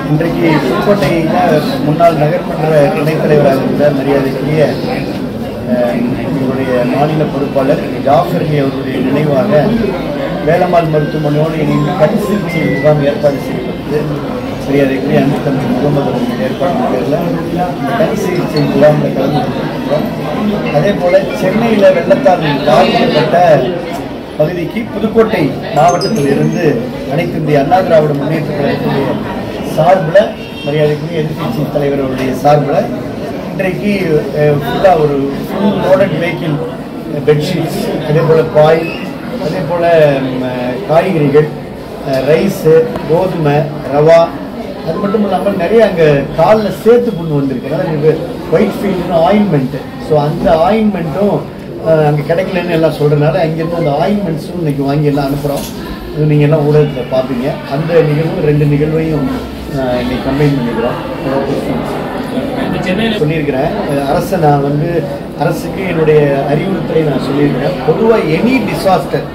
இன்றைக்கு புதுக்கோட்டையில் முன்னாள் நகர்மன்ற துணைத் தலைவராக இருந்த மரியாதைக்குரிய அஹ், எங்களுடைய மாநில பொறுப்பாளர் ஜாஃபர் அலி அவருடைய நினைவாக வேலம்மாள் மருத்துவமனையோடு இணைந்து கண் சிகிச்சை முகாம் ஏற்பாடு செய்யப்பட்டது மரியாதைக்குரிய அன்பு தம்பி முகமது அவர்கள் ஏற்பாடு பேரில் இந்த கண் சிகிச்சை முகாமில் கலந்து கொண்டிருக்கிறோம் அதே போல் சென்னையில் வெள்ளத்தால் பாதிக்கப்பட்ட பகுதிக்கு புதுக்கோட்டை மாவட்டத்தில் இருந்து அனைத்து இந்திய அண்ணா திராவிட முன்னேற்ற கழகத்துடைய சார்பில் மரியாதைக்குரிய எதிர்கட்சி தலைவர் அவருடைய சார்பில் இன்றைக்கு ஃபுல்லாக ஒரு ஃபுல் லோடட் வெஹிக்கிள் பெட்ஷீட்ஸ் அதே போல் பாய் அதே போல் காய்கறிகள் ரைஸு கோதுமை ரவா அது மட்டும் இல்லாமல் நிறைய அங்கே காலில் சேர்த்து புண்ணு வந்திருக்கு அதாவது ஒயிட் ஃபீல்டுன்னு ஆயின்மெண்ட்டு ஸோ அந்த ஆயின்மெண்ட்டும் அங்கே கிடைக்கலன்னு எல்லாம் சொல்கிறனால அங்கேருந்து அந்த ஆயின்மெண்ட்ஸும் இன்னைக்கு வாங்கி எல்லாம் அனுப்புகிறோம் இது நீங்கள் எல்லாம் ஊடகத்தில் பார்ப்பீங்க அந்த நிகழ்வும் ரெண்டு நிகழ்வையும் அஹ், இன்னைக்கு கம்பைன் பண்ணிக்கிறோம் சொல்லியிருக்கிறேன் அஹ், அரசை நான் வந்து அரசுக்கு என்னுடைய அறிவுறுத்தலை நான் சொல்லியிருக்கிறேன் பொதுவாக any disaster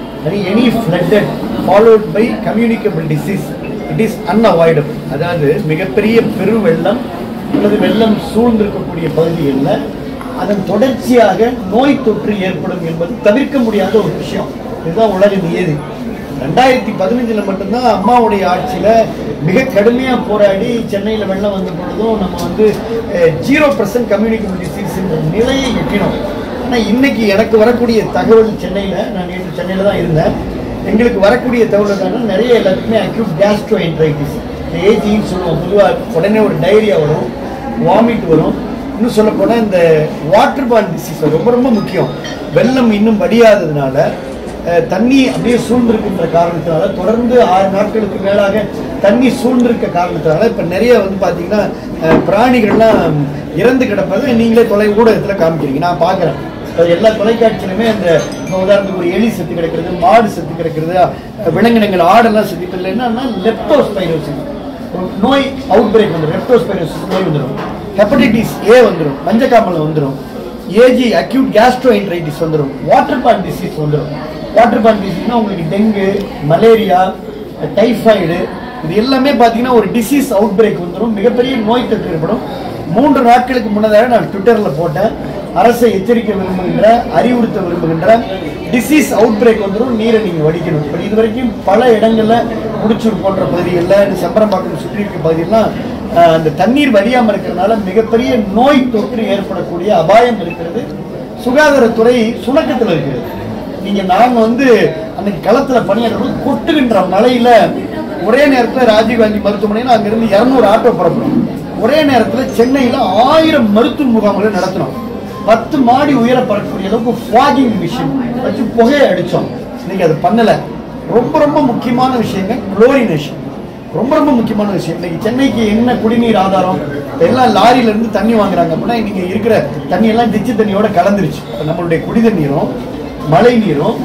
any flooded followed by communicable disease it is unavoidable அதாவது மிகப்பெரிய பெரு வெள்ளம் அல்லது வெள்ளம் சூழ்ந்திருக்கக்கூடிய பகுதிகளில் அதன் தொடர்ச்சியாக நோய் தொற்று ஏற்படும் என்பது தவிர்க்க முடியாத ஒரு விஷயம் இதுதான் உலக நியதி ரெண்டாயிரத்தி பதினஞ்சில் மட்டும்தான் அம்மாவுடைய ஆட்சியில் மிக கடுமையாக போராடி சென்னையில் வெள்ளம் வந்த பொழுதும் நம்ம வந்து ஜீரோ பர்சன்ட் கம்யூனிகபிள் டிசீஸ் நிலையை எட்டினோம் ஆனால் இன்னைக்கு எனக்கு வரக்கூடிய தகவல் சென்னையில் நான் நேற்று சென்னையில் தான் இருந்தேன் எங்களுக்கு வரக்கூடிய தகவல் என்னன்னா நிறைய எல்லாத்துக்குமே அக்யூட் கேஸ்ட்ரோ என்ட்ரைட்டிஸ் ஏஜின்னு சொல்லுவோம் பொதுவாக உடனே ஒரு டைரியா வரும் வாமிட் வரும் இன்னும் சொல்ல போனால் இந்த வாட்டர் பான் டிசீஸ் ரொம்ப ரொம்ப முக்கியம் வெள்ளம் இன்னும் வடியாததுனால அஹ், தண்ணி அப்படியே சூழ்ந்திருக்கின்ற காரணத்தினால தொடர்ந்து ஆறு நாட்களுக்கு மேலாக தண்ணி சூழ்ந்திருக்க காரணத்தினால இப்போ நிறைய வந்து பார்த்தீங்கன்னா அஹ், பிராணிகள்லாம் இறந்து கிடப்பதை நீங்களே தொலை ஊடகத்தில் காமிக்கிறீங்க நான் பார்க்குறேன் அது எல்லா தொலைக்காட்சியிலுமே அந்த இப்போ உதாரணத்துக்கு ஒரு எலி செத்து கிடக்கிறது மாடு செத்து கிடக்கிறது அஹ், விலங்கினங்கள் ஆடெல்லாம் செத்து இப்போ என்னன்னா லெப்டோஸ்பைரோசிஸ் ஒரு நோய் அவுட் பிரேக் வந்துடும் லெப்டோஸ்பைரோசிஸ் நோய் வந்துடும் ஹெப்படைட்டிஸ் ஏ வந்துடும் மஞ்சக்காமல் வந்துடும் ஏஜி அக்யூட் கேஸ்ட்ரோஎன்ட்ரைட்டிஸ் வந்துடும் வாட்டர் பான் டிசீஸ் வந்துடும் வாட்டர் பான் டிசீஸ்னா உங்களுக்கு டெங்கு மலேரியா டைஃபாய்டு இது எல்லாமே பார்த்தீங்கன்னா ஒரு டிசீஸ் அவுட் பிரேக் வந்துடும் மிகப்பெரிய நோய் தொற்று ஏற்படும் மூன்று நாட்களுக்கு முன்னதாக நான் ட்விட்டரில் போட்டேன் அரசை எச்சரிக்க விரும்புகின்ற அறிவுறுத்த விரும்புகின்ற டிசீஸ் அவுட் பிரேக் வந்துடும் நீரை நீங்கள் வடிக்கணும் இப்போ இது வரைக்கும் பல இடங்களில் முடிச்சூர் போன்ற பகுதிகளில் செம்பரம்பாக்கம் சுற்றி இருக்க பகுதியெல்லாம் ஆஹ், அந்த தண்ணீர் வடியாமல் இருக்கிறதுனால மிகப்பெரிய நோய் தொற்று ஏற்படக்கூடிய அபாயம் இருக்கிறது சுகாதாரத்துறை சுணக்கத்தில் இருக்கிறது நீங்க நாங்க வந்து அன்னைக்கு களத்துல பணியாற்றும் கொட்டுகின்ற மழையில ஒரே நேரத்துல ராஜீவ்காந்தி மருத்துவமனையில அங்கிருந்து இருநூறு ஆட்டோ புறப்படும் ஒரே நேரத்துல சென்னையில ஆயிரம் மருத்துவ முகாம்களை நடத்தினோம் பத்து மாடி உயர பறக்கக்கூடிய அளவுக்கு ஃபாகிங் மிஷின் வச்சு புகையை அடிச்சோம் இன்னைக்கு அது பண்ணல ரொம்ப ரொம்ப முக்கியமான விஷயங்க குளோரினேஷன் ரொம்ப ரொம்ப முக்கியமான விஷயம் இன்னைக்கு சென்னைக்கு என்ன குடிநீர் ஆதாரம் இப்ப எல்லாம் லாரியில இருந்து தண்ணி வாங்குறாங்க அப்படின்னா இன்னைக்கு இருக்கிற தண்ணி எல்லாம் டிச்சு தண்ணியோட கலந்துருச்சு இப்ப நம்மளுடைய குடி தண்ணீரும் மழை நீரும்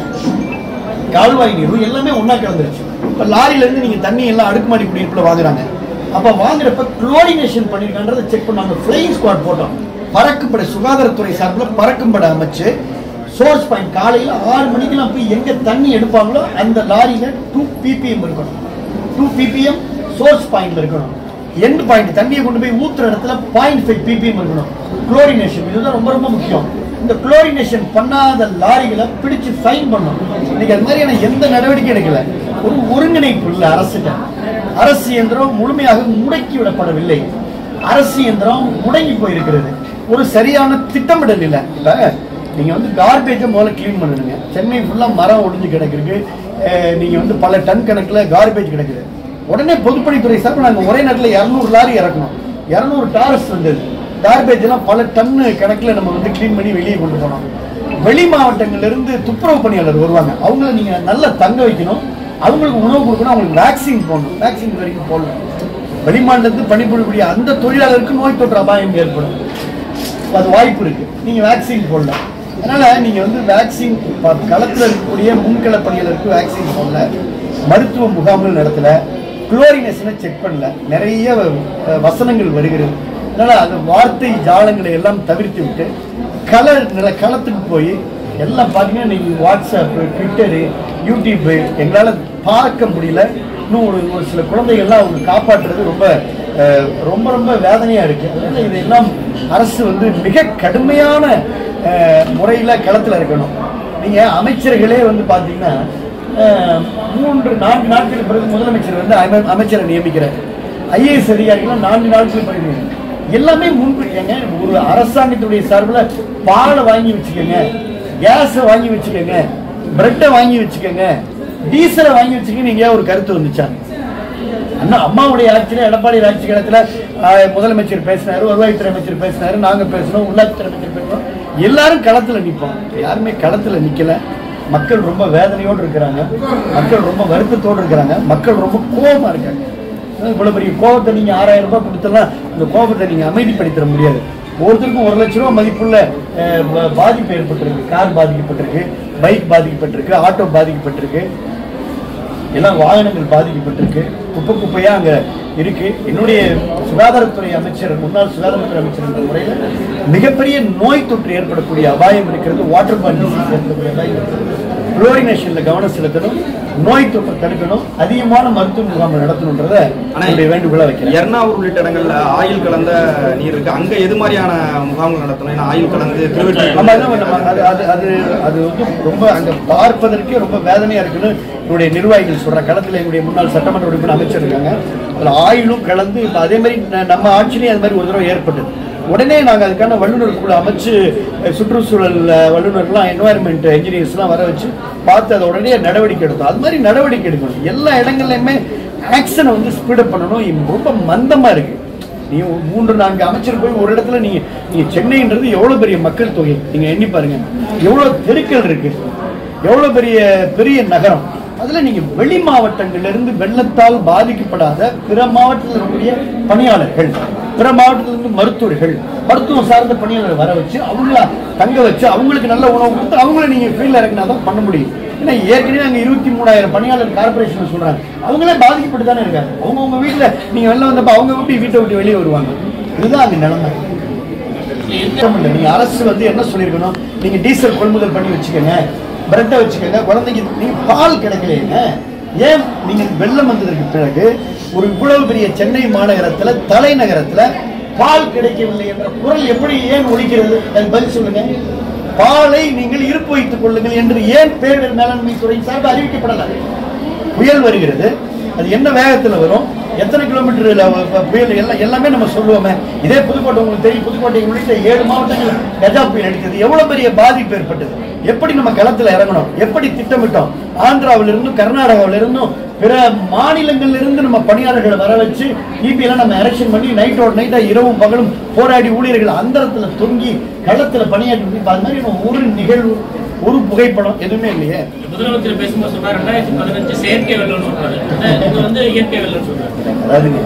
கால்வாய் நீரும் எல்லாமே ஒண்ணா கலந்துருச்சு இப்ப லாரியில இருந்து நீங்க தண்ணி எல்லாம் அடுக்குமாடி குடியிருப்புல வாங்குறாங்க அப்ப வாங்குறப்ப குளோரினேஷன் பண்ணிருக்கான்றதை செக் பண்ணாங்க ஃபிளைங் ஸ்குவாட் போட்டோம் பறக்கும்படை சுகாதாரத்துறை சார்பில் பறக்கும்படை அமைச்சு சோர்ஸ் பாயிண்ட் காலையில் ஆறு மணிக்கெல்லாம் போய் எங்க தண்ணி எடுப்பாங்களோ அந்த லாரியில டூ பிபிஎம் இருக்கணும் டூ பிபிஎம் சோர்ஸ் பாயிண்ட்ல இருக்கணும் எண்ட் பாயிண்ட் தண்ணியை கொண்டு போய் ஊத்துற இடத்துல பாயிண்ட் ஃபைவ் பிபிஎம் இருக்கணும் குளோரினேஷன் இதுதான் ரொம்ப ரொம்ப முக்கியம் இந்த குளோரினேஷன் பண்ணாத லாரிகளை பிடிச்சு ஃபைன் பண்ணணும் இன்னைக்கு அது மாதிரியான எந்த நடவடிக்கை எடுக்கல ஒரு ஒருங்கிணைப்பு இல்லை அரசுக்கு அரசு இயந்திரம் முழுமையாக முடக்கி விடப்படவில்லை அரசு இயந்திரம் முடங்கி போயிருக்கிறது ஒரு சரியான திட்டமிடல் இல்லை இப்ப நீங்க வந்து கார்பேஜை முதல்ல க்ளீன் பண்ணணுங்க சென்னை ஃபுல்லா மரம் ஒடிஞ்சு கிடக்குறது அஹ் நீங்க வந்து பல டன் கணக்குல கார்பேஜ் கிடக்குது உடனே பொதுப்பணித்துறை சார்பில் நாங்கள் ஒரே நேரத்தில் இரநூறு லாரி இறக்கணும் இரநூறு டாரஸ் வந்தது கார்பேஜ் எல்லாம் பல டன்னு கணக்குல நம்ம வந்து க்ளீன் பண்ணி வெளியே கொண்டு போனோம் வெளி மாவட்டங்கள்ல இருந்து துப்புரவு பணியாளர் வருவாங்க அவங்கள நீங்க நல்லா தங்க வைக்கணும் அவங்களுக்கு உணவு கொடுக்கணும் அவங்களுக்கு வேக்சின் போடணும் வேக்சின் இது வரைக்கும் போடணும் வெளிமாநிலத்து பணிபுரியக்கூடிய அந்த தொழிலாளருக்கு நோய் தொற்று அபாயம் ஏற்படும் அது வாய்ப்பு இருக்கு நீங்க வேக்சின் போடல அதனால நீங்க வந்து வேக்சின் ப- களத்துல இருக்கக்கூடிய முன்கள பணியாளருக்கு வேக்சின் போடல மருத்துவ முகாம்கள் நடத்தல குளோரினேஷனை செக் பண்ணல நிறைய அஹ், வசனங்கள் வருகிறது அதனால அந்த வார்த்தை ஜாலங்களை எல்லாம் தவிர்த்து விட்டு கள நில களத்துக்கு போய் எல்லாம் பார்த்தீங்கன்னா நீங்கள் வாட்ஸ்அப்பு ட்விட்டரு யூடியூப்பு எங்களால் பார்க்க முடியல இன்னும் ஒரு ஒரு சில குழந்தைகள்லாம் அவங்க காப்பாற்றுறது ரொம்ப அஹ், ரொம்ப ரொம்ப வேதனையா இருக்கு அதனால இதெல்லாம் அரசு வந்து மிக கடுமையான அஹ், முறையில களத்துல இருக்கணும் நீங்க அமைச்சர்களே வந்து பாத்தீங்கன்னா அஹ், மூன்று நான்கு நாட்களுக்கு பிறகு முதலமைச்சர் வந்து அமை- அமைச்சரை நியமிக்கிறார் ஐஏஎஸ் அதிகாரிகள் நான்கு நாட்களுக்கு பிறகு நியமி- எல்லாமே முன்கூட்டியாங்க ஒரு அரசாங்கத்துடைய சார்பில் பாலை வாங்கி வச்சுக்கோங்க கேஸை வாங்கி வச்சுக்கோங்க பிரெட்டை வாங்கி வச்சுக்கோங்க டீசலை வாங்கி வச்சுக்கோங்க நீங்க ஒரு கருத்து வந்துச்சா அண்ணா அம்மாவுடைய ஆட்சியில எடப்பாடி ஆட்சி காலத்துல ஆஹ், முதலமைச்சர் பேசினாரு வருவாய்த்துறை அமைச்சர் பேசினாரு நாங்க பேசணும் உள்ளாட்சித்துறை அமைச்சர் பேசணும் எல்லாரும் களத்துல நிற்போம் யாருமே களத்துல நிக்கல மக்கள் ரொம்ப வேதனையோடு இருக்கிறாங்க மக்கள் ரொம்ப வருத்தத்தோடு இருக்கிறாங்க மக்கள் ரொம்ப கோபமா இருக்காங்க இவ்வளவு பெரிய கோபத்தை நீங்க ஆறாயிரம் ரூபாய் கொடுத்தலாம் அந்த கோபத்தை நீங்க அமைதிப்படுத்திட முடியாது ஒவ்வொருத்தருக்கும் ஒரு லட்ச ரூபாய் மதிப்புள்ள அஹ், ப- பாதிப்பு ஏற்பட்டிருக்கு கார் பாதிக்கப்பட்டிருக்கு பைக் பாதிக்கப்பட்டிருக்கு ஆட்டோ பாதிக்கப்பட்டிருக்கு எல்லாம் வாகனங்கள் பாதிக்கப்பட்டிருக்கு குப்பை குப்பையா அங்க இருக்கு என்னுடைய சுகாதாரத்துறை அமைச்சர் முன்னாள் சுகாதாரத்துறை அமைச்சர் என்ற முறையில் மிகப்பெரிய நோய் தொற்று ஏற்படக்கூடிய அபாயம் இருக்கிறது வாட்டர் பால் டிசீஸ் ஏற்படக்கூடிய அபாயம் இருக்கிறது குளோரினேஷன்ல கவனம் செலுத்தணும் நோய் தொற்றை தடுக்கணும் அதிகமான மருத்துவ முகாம் நடத்தணுன்றத ஆனா என்னுடைய வேண்டுகோளா வைக்கிறேன் எர்ணாவூர் உள்ளிட்ட இடங்கள்ல ஆயில் கலந்த நீர் இருக்கு அங்க எது மாதிரியான முகாம்கள் நடத்தணும் ஏன்னா ஆயில் கலந்து ஆமா, அதான் நம்ம அது அது அது அது வந்து ரொம்ப அங்க பார்ப்பதற்கே ரொம்ப வேதனையா இருக்குன்னு என்னுடைய நிர்வாகிகள் சொல்ற களத்துல என்னுடைய முன்னாள் சட்டமன்ற உறுப்பினர் அமைச்சர் இருக்காங்க அதுல ஆயிலும் கலந்து இப்ப அதே மாதிரி ந- நம்ம ஆட்சியிலேயே அது மாதிரி ஒரு தடவை ஏற்பட்டது உடனே நாங்க அதுக்கான வல்லுநர் குழு அமைச்சு அஹ், சுற்றுச்சூழல் அஹ், வல்லுநர்லாம் என்வாயர்மெண்ட் என்ஜினியர்ஸ்லாம் வர வச்சு பார்த்து அதை உடனே நடவடிக்கை எடுத்தோம் அது மாதிரி நடவடிக்கை எடுக்கணும் எல்லா இடங்கள்லையுமே ஆக்ஷனை வந்து ஸ்பீடப் பண்ணணும் இது ரொம்ப மந்தமா இருக்கு நீ ஒரு மூன்று நான்கு அமைச்சர் போய் ஒரு இடத்துல நீங்க நீங்க சென்னைன்றது எவ்வளவு பெரிய மக்கள் தொகை நீங்க எண்ணி பாருங்க எவ்வளவு தெருக்கள் இருக்கு எவ்வளவு பெரிய பெரிய நகரம் அதுல நீங்க வெளி மாவட்டங்கள்ல இருந்து வெள்ளத்தால் பாதிக்கப்படாத பிற மாவட்டத்தில் இருக்கக்கூடிய பணியாளர்கள் பிற மாவட்டத்துல இருந்து மருத்துவர்கள் மருத்துவம் சார்ந்த பணியாளர்கள் வர வச்சு அவங்கள தங்க வச்சு அவங்களுக்கு நல்ல உணவு கொடுத்து அவங்கள நீங்க ஃபீல்ட்ல இறங்கினா தான் பண்ண முடியும் ஏன்னா ஏற்கனவே அங்க இருபத்தி மூணாயிரம் பணியாளர் கார்பரேஷன் சொல்றாங்க அவங்களே பாதிக்கப்பட்டு தானே இருக்காங்க அவங்க உங்க வீட்டுல நீங்க வெளில வந்தப்ப அவங்க எப்படி வீட்டை விட்டு வெளியே வருவாங்க இதுதான் அங்க நிலைமை திட்டம் இல்லை. நீங்க அரசு வந்து என்ன சொல்லியிருக்கணும் நீங்க டீசல் கொள்முதல் பண்ணி வச்சுக்கோங்க பிரெட்டை வச்சுக்கோங்க குழந்தைக்கு நீங்க பால் கிடைக்கலையேங்க ஏன் நீங்க வெள்ளம் வந்ததற்கு பிறகு ஒரு இவ்வளவு பெரிய சென்னை மாநகரத்துல தலைநகரத்துல பால் கிடைக்கவில்லை என்ற குரல் எப்படி ஏன் ஒலிக்கிறது அதுக்கு பதில் சொல்லுங்க பாலை நீங்கள் இருப்பு வைத்துக் கொள்ளுங்கள் என்று ஏன் பேரிடர் மேலாண்மை துறை சார்பில் அறிவிக்கப்படல புயல் வருகிறது அது என்ன வேகத்துல வரும் எத்தனை கிலோமீட்டர் புயல் எல்லாம் எல்லாமே நம்ம சொல்லுவோமே இதே புதுக்கோட்டை உங்களுக்கு தெரியும் புதுக்கோட்டை உள்ளிட்ட ஏழு மாவட்டங்கள் கஜா புயல் அடித்தது எவ்வளவு பெரிய பாதிப்பு ஏற்பட்டது எப்படி நம்ம களத்துல இறங்கணும் எப்படி திட்டமிட்டோம் ஆந்திராவில இருந்தும் கர்நாடகாவில இருந்தும் பிற மாநிலங்கள்ல இருந்து நம்ம பணியாளர்களை வர வச்சு இபி எல்லாம் நம்ம எலெக்ஷன் பண்ணி நைட்டோட நைட்டா இரவும் பகலும் போராடி ஊழியர்கள் அந்தரத்துல தொங்கி களத்துல பணியாற்றி இப்ப அது மாதிரி நம்ம ஒரு நிகழ்வு ஒரு புகைப்படம் எதுவுமே இல்லையே முதலமைச்சர் பேசும்போது சொன்னார் ரெண்டாயிரத்தி பதினஞ்சு செயற்கை வெள்ளம்னு சொல்றாரு இது வந்து இயற்கை வெள்ளம் சொல்றாரு அதாவதுங்க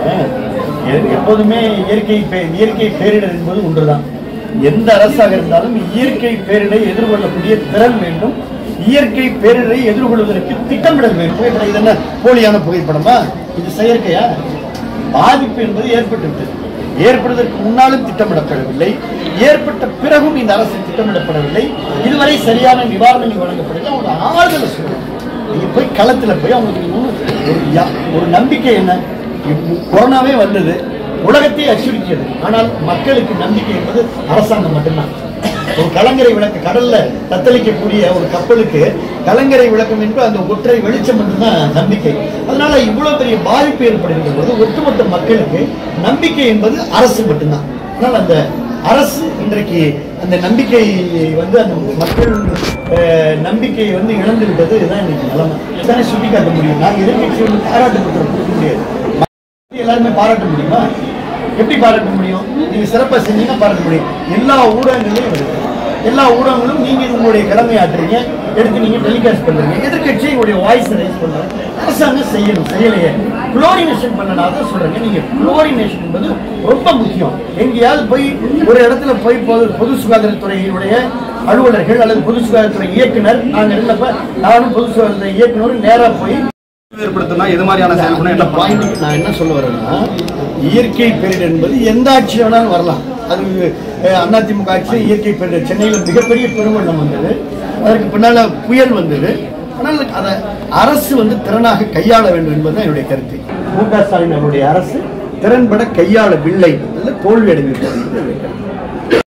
எ- எப்போதுமே இயற்கை பே- இயற்கை பேரிடர் என்பது ஒன்றுதான் எந்த அரசாக இருந்தாலும் இயற்கை பேரிடரை எதிர்கொள்ளக்கூடிய திறன் வேண்டும் இயற்கை பேரிடரை எதிர்கொள்வதற்கு திட்டமிடல் வேண்டும் புகைப்படம் இது என்ன போலியான புகைப்படமா இது செயற்கையா பாதிப்பு என்பது ஏற்பட்டுவிட்டது ஏற்படுவதற்கு முன்னாலும் திட்டமிடப்படவில்லை ஏற்பட்ட பிறகும் இந்த அரசு திட்டமிடப்படவில்லை இதுவரை சரியான நிவாரணங்கள் வழங்கப்படவில்லை அவங்க ஆறுதலை சொல்லணும் நீங்க போய் களத்துல போய் அவங்களுக்கு நீங்க ஒண்ணு- ஒரு யா- ஒரு நம்பிக்கை என்ன இப்ப கொரோனாவே வந்தது உலகத்தையே அச்சுறுத்தியது ஆனால் மக்களுக்கு நம்பிக்கை என்பது அரசாங்கம் மட்டும்தான் ஒரு கலங்கரை விளக்கு கடல்ல தத்தளிக்கக்கூடிய ஒரு கப்பலுக்கு கலங்கரை விளக்கம் என்று அந்த ஒற்றை வெளிச்சம் மட்டும்தான் நம்பிக்கை அதனால இவ்வளவு பெரிய பாதிப்பு ஏற்படுகின்ற போது ஒட்டுமொத்த மக்களுக்கு நம்பிக்கை என்பது அரசு மட்டும்தான் அதனால் அந்த அரசு இன்றைக்கு அந்த நம்பிக்கை வந்து அந்த மக்கள் அஹ், நம்பிக்கையை வந்து இழந்து விட்டது இதுதான் இன்னைக்கு நிலைமை இதானே சுட்டி காட்ட முடியும் நான் எதிர்கட்சி வந்து பாராட்டு பத்திரம் கொடுக்க முடியாது எல்லாருமே பாராட்ட முடியுமா எப்படி பாராட்ட முடியும் நீங்க சிறப்பா செஞ்சீங்கன்னா பாராட்ட முடியும் எல்லா ஊடகங்களையும் வருது எல்லா ஊடகங்களும் நீங்க உங்களுடைய கடமை ஆற்றுறீங்க எடுத்து நீங்க டெலிகாஸ்ட் பண்றீங்க எதிர்கட்சி உங்களுடைய வாய்ஸ் ரைஸ் பண்றாங்க அரசாங்கம் செய்யணும் செய்யலையே குளோரினேஷன் பண்ணனால சொல்றேங்க நீங்க குளோரினேஷன் என்பது ரொம்ப முக்கியம் எங்கேயாவது போய் ஒரு இடத்துல போய் பொது பொது சுகாதாரத்துறையினுடைய அலுவலர்கள் அல்லது பொது சுகாதாரத்துறை இயக்குனர் நாங்க இருந்தப்ப நானும் பொது சுகாதாரத்துறை இயக்குனரும் நேரா போய் ஏற்படுத்தினா எது மாதிரியான செயல்படும் அந்த என்ன பாயிண்ட் பாயிண்ட் நான் என்ன சொல்ல வரேன்னா இயற்கை பேரிடர் என்பது எந்த ஆட்சி வேணாலும் வரலாம் அது அஹ், அதிமுக ஆட்சி இயற்கை பேரிடர் சென்னையில் மிகப்பெரிய பெருவெள்ளம் வந்தது அதற்கு பின்னால புயல் வந்தது ஆனால் அதை அரசு வந்து திறனாக கையாள வேண்டும் என்பதுதான் என்னுடைய கருத்து மு க ஸ்டாலின் அவருடைய அரசு திறன்பட கையாளவில்லை அதில் தோல்வி அடைந்திருக்கிறது என்பது என்னுடைய கருத்து